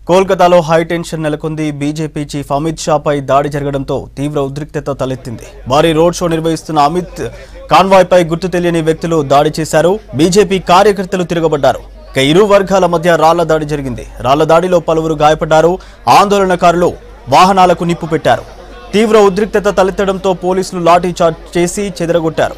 కోల్కతాలో high tension నెలకొంది BJP chief Amit షాపై దాడి జరగడంతో తీవ్ర ఉద్రిక్తత తలెత్తింది భారీ రోడ్ షో నిర్వహిస్తున్న అమిత్ కాన్వాయ్పై గుర్తు తెలియని వ్యక్తులు దాడి చేశారు బీజేపీ కార్యకర్తలు తిరగబడ్డారు ఇక ఇరు వర్గాల మధ్య రాళ్ల దాడి జరిగింది రాళ్ల దాడిలో పలువురు గాయపడ్డారు ఆందోళనకారులు వాహనాలకు నిప్పు పెట్టారు తీవ్ర ఉద్రిక్తత తలెత్తడంతో పోలీసులు లాఠీ చార్జ్ చేసి చెదరగొట్టారు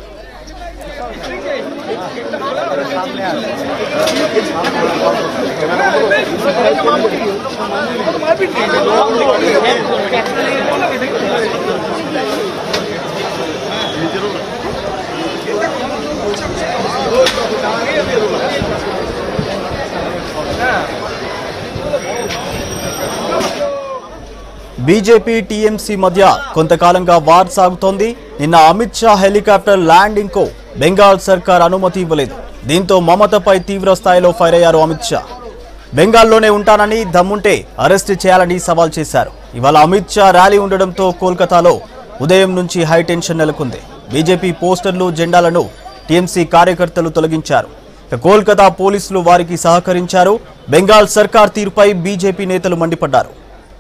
బీజేపీ టీఎంసీ మధ్య కొంతకాలంగా వార్ సాగుతోంది నిన్న అమిత్ షా హెలికాప్టర్ ల్యాండింగ్ కు బెంగాల్ సర్కార్ అనుమతి ఇవ్వలేదు దీంతో మమతపై తీవ్ర స్థాయిలో ఫైర్ అయ్యారు అమిత్ షా బెంగాల్లోనే ఉంటానని దమ్ముంటే అరెస్ట్ చేయాలని సవాల్ చేశారు ఇవాళ అమిత్ షా ర్యాలీ ఉండడంతో కోల్కతాలో ఉదయం నుంచి హై టెన్షన్ నెలకొంది బీజేపీ పోస్టర్లు జెండాలను టీఎంసీ కార్యకర్తలు తొలగించారు ఇక కోల్కతా పోలీసులు వారికి సహకరించారు బెంగాల్ సర్కార్ తీరుపై బీజేపీ నేతలు మండిపడ్డారు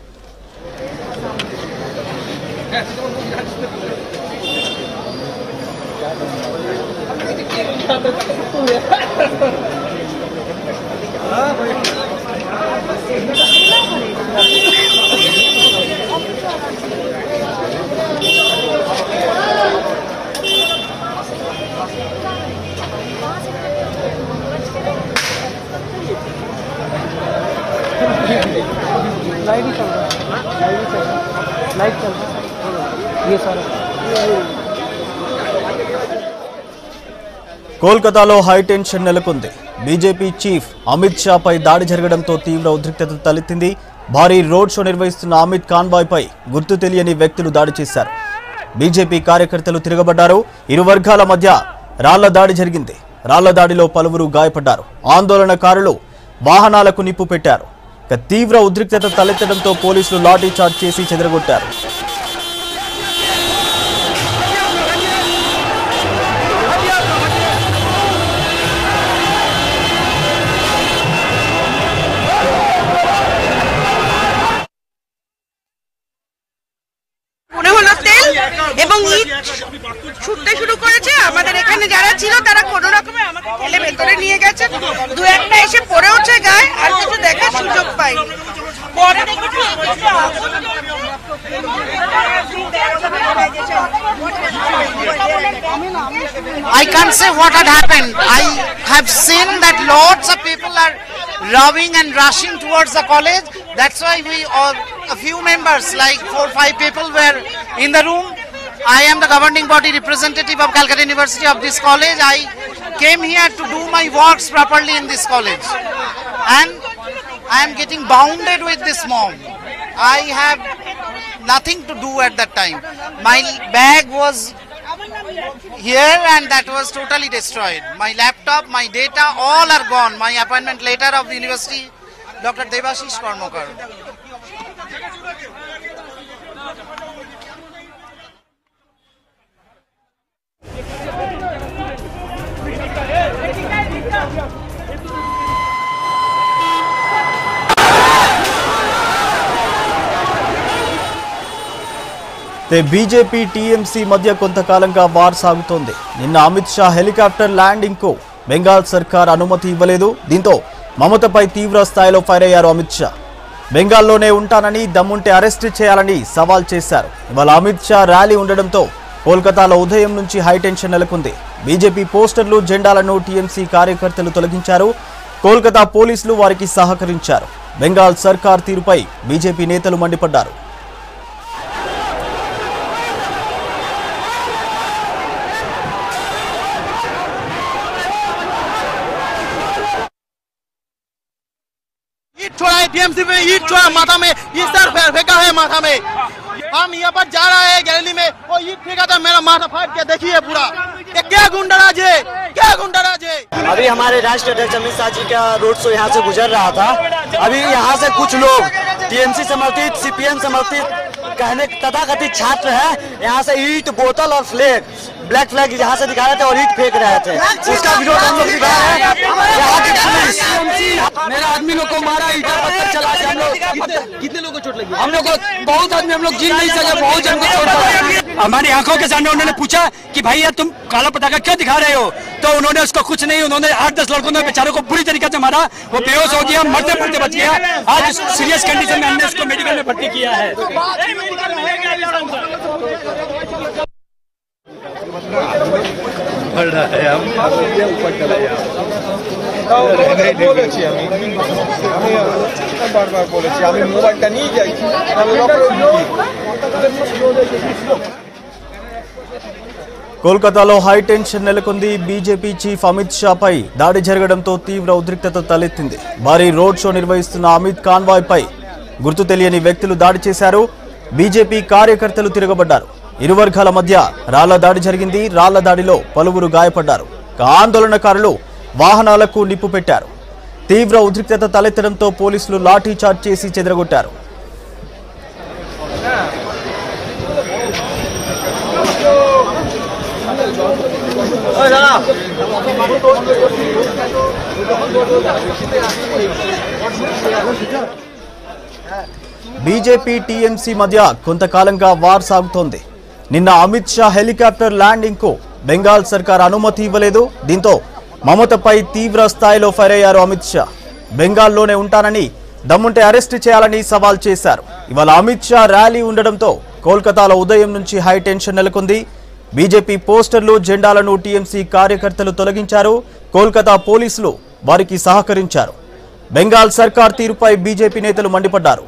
लाइट ही चल रहा है लाइट ही चल रहा है लाइट चल रहा है ये सारा కోల్కతాలో హై టెన్షన్ నెలకొంది బీజేపీ చీఫ్ అమిత్ షాపై దాడి జరగడంతో తీవ్ర ఉద్రిక్తత తలెత్తింది భారీ రోడ్ షో నిర్వహిస్తున్న అమిత్ కాన్వాయ్పై గుర్తు తెలియని వ్యక్తులు దాడి చేశారు బీజేపీ కార్యకర్తలు తిరగబడ్డారు ఇరు వర్గాల మధ్య రాళ్ల దాడి జరిగింది రాళ్ల దాడిలో పలువురు గాయపడ్డారు ఆందోళనకారులు వాహనాలకు నిప్పు పెట్టారు ఇక తీవ్ర ఉద్రిక్తత తలెత్తడంతో పోలీసులు లాఠీ చార్జ్ చేసి చెదరగొట్టారు মনে হলো তেল এবং ইট ছুটতে শুরু করেছে আমাদের এখানে যারা ছিল তারা কোনো রকমে আমাকে ঠেলে ভেতরে নিয়ে গেছে দু একটা এসে পড়ে ওঠে গায়ে আর কিছু দেখার সুযোগ পাইনি পরে দেখেছি এগিয়ে আগুন I can't say what had happened. I have seen that lots of people are rubbing and rushing towards the college. That's why we all, a few members, like four five people were in the room. I am the governing body representative of Calcutta University of this college. I came here to do my works properly in this college. And I am getting bounded with this mob. I have nothing to do at that time. My bag was here and that was totally destroyed. My laptop, my data, all are gone. My appointment letter of the university, Dr. Devashish Karmakar. అయితే BJP TMC మధ్య కొంతకాలంగా war సాగుతోంది నిన్న Amit Shah helicopter landing కు బెంగాల్ సర్కార్ అనుమతి ఇవ్వలేదు దీంతో మమతపై తీవ్ర స్థాయిలో ఫైర్ అయ్యారు అమిత్ షా బెంగాల్లోనే ఉంటానని దమ్ముంటే అరెస్ట్ చేయాలని సవాల్ చేశారు ఇవాళ అమిత్ షా ర్యాలీ ఉండడంతో కోల్కతాలో ఉదయం నుంచి హైటెన్షన్ నెలకొంది బీజేపీ పోస్టర్లు జెండాలను టీఎంసీ కార్యకర్తలు తొలగించారు కోల్కతా పోలీసులు వారికి సహకరించారు బెంగాల్ సర్కార్ తీరుపై బీజేపీ నేతలు మండిపడ్డారు ईट छोड़ा है टीएमसी में ईट छोड़ा माथा में ये सर फे- फेंका है माथा में हम यहाँ पर जा रहे हैं गैलरी में वो ईट फेंका था मेरा माथा फाट के देखिए पूरा ये क्या गुंडाराज है क्या गुंडाराज है अभी हमारे राष्ट्रीय अध्यक्ष अमित शाह जी का रोड शो यहाँ से गुजर रहा था अभी यहाँ से कुछ लोग टीएमसी समर्थित सीपीएम समर्थित कहने तथाकथित छात्र हैं यहाँ से ईट बोतल और फ्लैग ब्लैक फ्लैग यहाँ से दिखा रहे थे और ईट फेंक रहे थे उसका विरोध हम लोग दिखा रहे हैं यहाँ की पुलिस मेरा आदमी लोग को मारा ईटा पत्थर चला के हम लोग कितने लोगों को चोट लगी हम लोग को बहुत आदमी हम लोग जीत नहीं सके बहुत जन को चोट लगा हमारी आंखों के सामने उन्होंने पूछा कि भाई यार तुम काला पटाखा क्यों दिखा रहे हो तो उन्होंने उसको कुछ नहीं उन्होंने आठ दस लड़कों ने बेचारों को बुरी तरीके से मारा वो बेहोश हो गया मरते मरते बच गया आज सीरियस कंडीशन में हमने उसको मेडिकल में भर्ती किया है বলেছি আমি আমি বারবার বলেছি আমি মোবাইলটা নিয়ে যাই আমি కోల్కతాలో హై టెన్షన్ నెలకొంది బీజేపీ చీఫ్ అమిత్ షాపై దాడి జరగడంతో తీవ్ర ఉద్రిక్తత తలెత్తింది భారీ రోడ్ షో నిర్వహిస్తున్న అమిత్ కాన్వాయ్ పై గుర్తు తెలియని వ్యక్తులు దాడి చేశారు బీజేపీ కార్యకర్తలు తిరగబడ్డారు ఇరు వర్గాల మధ్య రాళ్ల దాడి జరిగింది రాళ్ల దాడిలో పలువురు గాయపడ్డారు ఇక ఆందోళనకారులు వాహనాలకు నిప్పు పెట్టారు తీవ్ర ఉద్రిక్తత తలెత్తడంతో పోలీసులు లాఠీ చార్జ్ చేసి చెదరగొట్టారు బీజేపీ టీఎంసీ మధ్య కొంతకాలంగా వార్ సాగుతోంది నిన్న అమిత్ షా హెలికాప్టర్ ల్యాండింగ్ కు బెంగాల్ సర్కార్ అనుమతి ఇవ్వలేదు దీంతో మమతపై తీవ్ర స్థాయిలో ఫైర్ అయ్యారు అమిత్ షా బెంగాల్లోనే ఉంటానని దమ్ముంటే అరెస్ట్ చేయాలని సవాల్ చేశారు ఇవాళ అమిత్ షా ర్యాలీ ఉండడంతో కోల్కతాలో ఉదయం నుంచి హై టెన్షన్ నెలకొంది బీజేపీ పోస్టర్లు జెండాలను టీఎంసీ కార్యకర్తలు తొలగించారు కోల్కతా పోలీసులు వారికి సహకరించారు బెంగాల్ సర్కార్ తీరుపై బీజేపీ నేతలు మండిపడ్డారు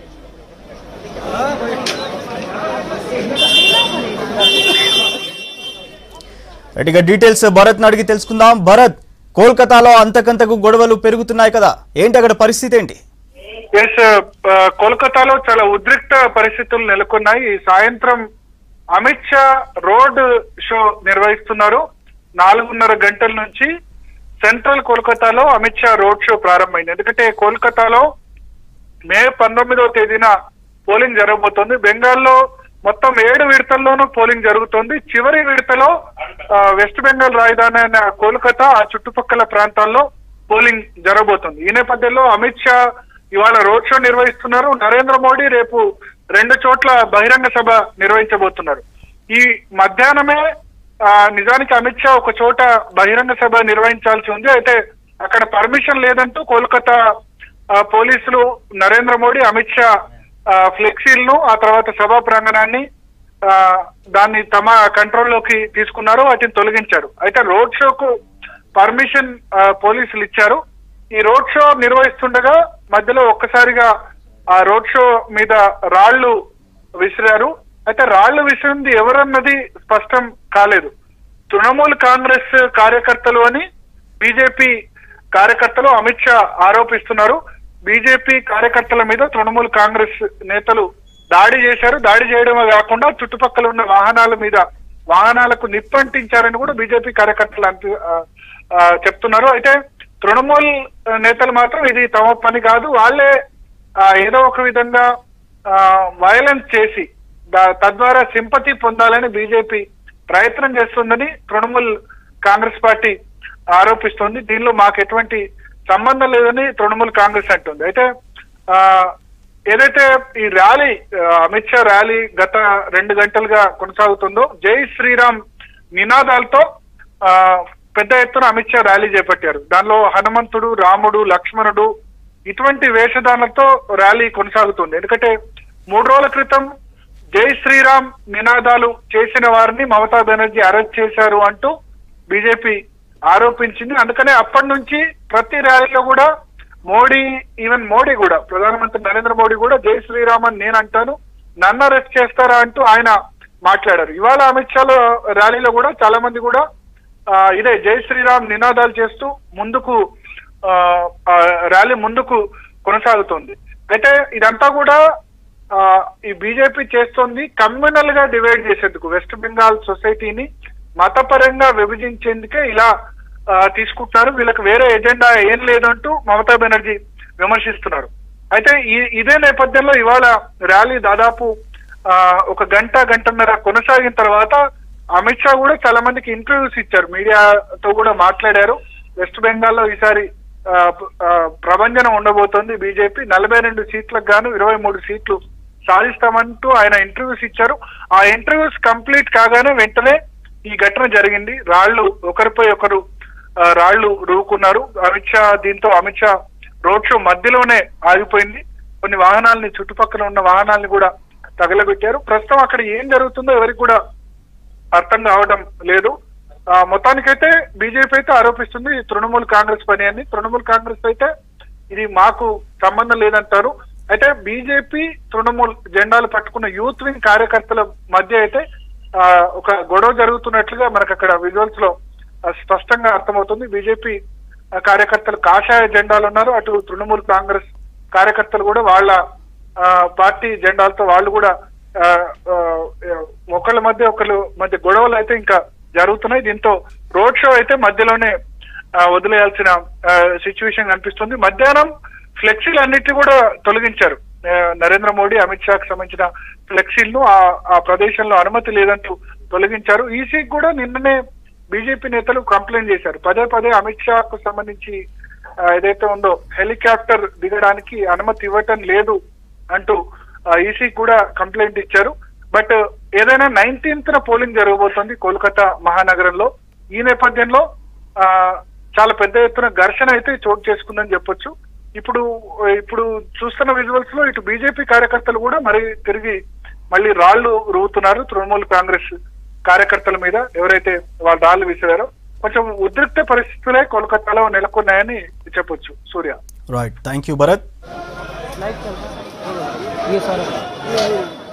రైట్గా డీటెయిల్స్ భరత్ అడిగి తెలుసుకుందాం భరత్ కోల్కతాలో అంతకంతకు గొడవలు పెరుగుతున్నాయి కదా ఏంటి అక్కడ పరిస్థితి ఏంటి ఎస్ కోల్కతాలో చాలా ఉద్రిక్త పరిస్థితులు నెలకొన్నాయి ఈ సాయంత్రం అమిత్ షా రోడ్ షో నిర్వహిస్తున్నారు నాలుగున్నర గంటల నుంచి సెంట్రల్ కోల్కతాలో అమిత్ షా రోడ్ షో ప్రారంభమైంది ఎందుకంటే కోల్కతాలో మే పంతొమ్మిదవ తేదీన పోలింగ్ జరగబోతోంది బెంగాల్లో మొత్తం ఏడు విడతల్లోనూ పోలింగ్ జరుగుతోంది చివరి విడతలో ఆ, వెస్ట్ బెంగాల్ రాజధాని అయిన కోల్కతా ఆ చుట్టుపక్కల ప్రాంతాల్లో పోలింగ్ జరగబోతుంది ఈ నేపథ్యంలో అమిత్ షా ఇవాళ రోడ్ షో నిర్వహిస్తున్నారు నరేంద్ర మోడీ రేపు రెండు చోట్ల బహిరంగ సభ నిర్వహించబోతున్నారు ఈ మధ్యాహ్నమే ఆ, నిజానికి అమిత్ షా ఒక చోట బహిరంగ సభ నిర్వహించాల్సి ఉంది అయితే అక్కడ పర్మిషన్ లేదంటూ కోల్కతా ఆ, పోలీసులు నరేంద్ర మోడీ అమిత్ షా ఆ, ఫ్లెక్సీలను ఆ తర్వాత సభా ప్రాంగణాన్ని ఆ, దాన్ని తమ కంట్రోల్లోకి తీసుకున్నారు వాటిని తొలగించారు అయితే రోడ్ షోకు పర్మిషన్ ఆ, పోలీసులు ఇచ్చారు ఈ రోడ్ షో నిర్వహిస్తుండగా మధ్యలో ఒక్కసారిగా ఆ రోడ్ షో మీద రాళ్లు విసిరారు అయితే రాళ్లు విసిరింది ఎవరన్నది స్పష్టం కాలేదు తృణమూల్ కాంగ్రెస్ కార్యకర్తలు అని బీజేపీ కార్యకర్తలు అమిత్ షా ఆరోపిస్తున్నారు బీజేపీ కార్యకర్తల మీద తృణమూల్ కాంగ్రెస్ నేతలు దాడి చేశారు దాడి చేయడమే కాకుండా చుట్టుపక్కల ఉన్న వాహనాల మీద వాహనాలకు నిప్పంటించారని కూడా బీజేపీ కార్యకర్తలు అంటు ఆ, ఆ, చెప్తున్నారు అయితే తృణమూల్ నేతలు మాత్రం ఇది తమ పని కాదు వాళ్ళే ఆ, ఏదో ఒక విధంగా వైలెన్స్ చేసి దా- తద్వారా సింపతి పొందాలని బీజేపీ ప్రయత్నం చేస్తుందని తృణమూల్ కాంగ్రెస్ పార్టీ ఆరోపిస్తోంది దీనిలో మాకు ఎటువంటి సంబంధం లేదని తృణమూల్ కాంగ్రెస్ అంటుంది అయితే ఆ ఏదైతే ఈ ర్యాలీ ఆ, అమిత్ షా ర్యాలీ గత రెండు గంటలుగా కొనసాగుతుందో జై శ్రీరామ్ నినాదాలతో ఆ పెద్ద ఎత్తున అమిత్ షా ర్యాలీ చేపట్టారు దానిలో హనుమంతుడు రాముడు లక్ష్మణుడు ఇటువంటి వేషధారణలతో ర్యాలీ కొనసాగుతుంది ఎందుకంటే మూడు రోజుల క్రితం జై శ్రీరామ్ నినాదాలు చేసిన వారిని మమతా బెనర్జీ అరెస్ట్ చేశారు అంటూ బీజేపీ ఆరోపించింది అందుకనే అప్పటి నుంచి ప్రతి ర్యాలీలో కూడా మోడీ ఈవెన్ మోడీ కూడా ప్రధానమంత్రి నరేంద్ర మోడీ కూడా జై శ్రీరామ్ అని నేను అంటాను నన్ను అరెస్ట్ చేస్తారా అంటూ ఆయన మాట్లాడారు ఇవాళ అమిత్ షాలో ర్యాలీలో కూడా చాలా మంది కూడా ఆ, ఇదే జై శ్రీరామ్ నినాదాలు చేస్తూ ముందుకు ఆ, ఆ, ర్యాలీ ముందుకు కొనసాగుతుంది అయితే ఇదంతా కూడా ఆ, ఈ బీజేపీ చేస్తోంది కమ్యూనల్ గా డివైడ్ చేసేందుకు వెస్ట్ బెంగాల్ సొసైటీని మతపరంగా విభజించేందుకే ఇలా ఆ, తీసుకుంటున్నారు వీళ్ళకి వేరే ఎజెండా ఏం లేదంటూ మమతా బెనర్జీ విమర్శిస్తున్నారు అయితే ఈ ఇదే నేపథ్యంలో ఇవాళ ర్యాలీ దాదాపు ఆ, ఒక గంట గంటన్నర కొనసాగిన తర్వాత అమిత్ షా కూడా చాలా మందికి ఇంటర్వ్యూస్ ఇచ్చారు మీడియాతో కూడా మాట్లాడారు వెస్ట్ బెంగాల్లో ఈసారి ఆ, ఆ, ప్రభంజనం ఉండబోతోంది బీజేపీ నలభై రెండు సీట్లకు గాను ఇరవై మూడు సీట్లు సాధిస్తామంటూ ఆయన ఇంటర్వ్యూస్ ఇచ్చారు ఆ ఇంటర్వ్యూస్ కంప్లీట్ కాగానే వెంటనే ఈ ఘటన జరిగింది రాళ్లు ఒకరిపై ఒకరు ఆ, రాళ్లు రూకున్నారు అమిత్ షా దీంతో అమిత్ షా రోడ్ షో మధ్యలోనే ఆగిపోయింది కొన్ని వాహనాలని చుట్టుపక్కల ఉన్న వాహనాలని కూడా తగలబెట్టారు ప్రస్తుతం అక్కడ ఏం జరుగుతుందో ఎవరికి కూడా అర్థం కావడం లేదు ఆ, మొత్తానికైతే బీజేపీ అయితే ఆరోపిస్తుంది ఇది తృణమూల్ కాంగ్రెస్ పని అని తృణమూల్ కాంగ్రెస్ అయితే ఇది మాకు సంబంధం లేదంటారు అయితే బీజేపీ తృణమూల్ జెండాలు పట్టుకున్న యూత్ వింగ్ కార్యకర్తల మధ్య అయితే ఆ, ఒక గొడవ జరుగుతున్నట్లుగా మనకు అక్కడ విజువల్స్ లో ఆ, స్పష్టంగా అర్థమవుతుంది బీజేపీ ఆ, కార్యకర్తలు కాషాయ జెండాలు ఉన్నారు అటు తృణమూల్ కాంగ్రెస్ కార్యకర్తలు కూడా వాళ్ళ ఆ, పార్టీ జెండాలతో వాళ్ళు కూడా ఆ, ఆ, ఒకళ్ళ మధ్య ఒకళ్ళ మధ్య గొడవలు అయితే ఇంకా జరుగుతున్నాయి దీంతో రోడ్ షో అయితే మధ్యలోనే ఆ, వదిలేయాల్సిన సిచ్యువేషన్ కనిపిస్తుంది మధ్యాహ్నం ఫ్లెక్సీలు అన్నిటి కూడా తొలగించారు ఆ, నరేంద్ర మోడీ అమిత్ షాకి సంబంధించిన ఫ్లెక్సీలను ఆ ఆ ప్రదేశంలో అనుమతి లేదంటూ తొలగించారు ఈసీకి కూడా నిన్ననే బీజేపీ నేతలు కంప్లైంట్ చేశారు పదే పదే అమిత్ షాకు సంబంధించి ఆ, ఏదైతే ఉందో హెలికాప్టర్ దిగడానికి అనుమతి ఇవ్వటం లేదు అంటూ ఈసీ కూడా కంప్లైంట్ ఇచ్చారు బట్ ఏదైనా నైన్టీన్త్ న పోలింగ్ జరగబోతోంది కోల్కతా మహానగరంలో ఈ నేపథ్యంలో ఆ, చాలా పెద్ద ఎత్తున ఘర్షణ అయితే చోటు చేసుకుందని చెప్పొచ్చు ఇప్పుడు ఇప్పుడు చూస్తున్న విజువల్స్ లో ఇటు బీజేపీ కార్యకర్తలు కూడా మరి తిరిగి మళ్ళీ రాళ్లు రువుతున్నారు తృణమూల్ కాంగ్రెస్ కార్యకర్తల మీద ఎవరైతే వాళ్ళు రాళ్లు విసిరారో కొంచెం ఉద్రిక్త పరిస్థితులే కోల్కతాలో నెలకొన్నాయని చెప్పొచ్చు Surya right thank you Bharat light चल रहा है ये सारा